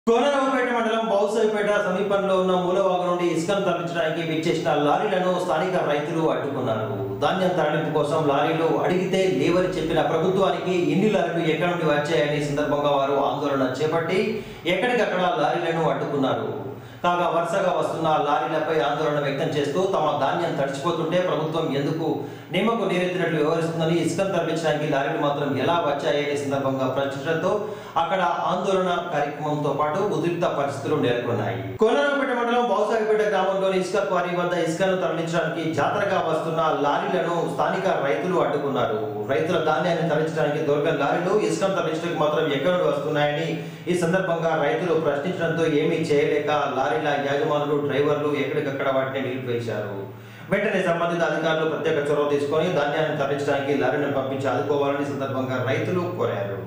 కోనరావుపేట మండలం బౌసైపేట సమీపంలో ఉన్న మూలవాగు నుండి ఇసుకను తరలించడానికి విచ్చేసిన లారీలను స్థానిక రైతులు అడ్డుకున్నారు ధాన్యం తరలింపు కోసం లారీలు అడిగితే లేవని చెప్పిన ప్రభుత్వానికి ఎన్ని లారీలు ఎక్కడి నుండి వచ్చాయని ఈ సందర్భంగా వారు ఆందోళన చేపట్టి ఎక్కడికక్కడ లారీలను అడ్డుకున్నారు కాగా వరుసగా వస్తున్న లారీలపై ఆందోళన వ్యక్తం చేస్తూ తమ ధాన్యం తడిచిపోతుంటే ప్రభుత్వం ఎందుకు నిమ్మకు నీరెత్తినట్లు వ్యవహరిస్తుందని ఇసుకను తరలించడానికి లారీలు మాత్రం ఎలా వచ్చాయనే సందర్భంగా ప్రశ్నించడంతో అక్కడ ఆందోళన కార్యక్రమంతో పాటు ఉద్రిక్త పరిస్థితులు నెలకొన్నాయి కోనరావుపేట మండలం బౌసాగిపేట గ్రామంలోని ఇసుక క్వారీ వద్ద ఇసుకను తరలించడానికి జాతరగా వస్తున్న లారీలను స్థానిక రైతులు అడ్డుకున్నారు రైతుల ధాన్యాన్ని తరలించడానికి దొరకని లారీలు ఇసుకను తరలించడానికి మాత్రం ఎక్కడి నుండి వస్తున్నాయని ఈ సందర్భంగా రైతులు ప్రశ్నించడంతో ఏమీ చేయలేక లారీల యాజమానులు డ్రైవర్లు ఎక్కడికక్కడ వాటిని నిలిపివేశారు వెంటనే సంబంధిత అధికారులు ప్రత్యేక చొరవ తీసుకొని ధాన్యాన్ని తరలించడానికి లారీలను పంపించి ఆదుకోవాలని ఈ సందర్భంగా రైతులు కోరారు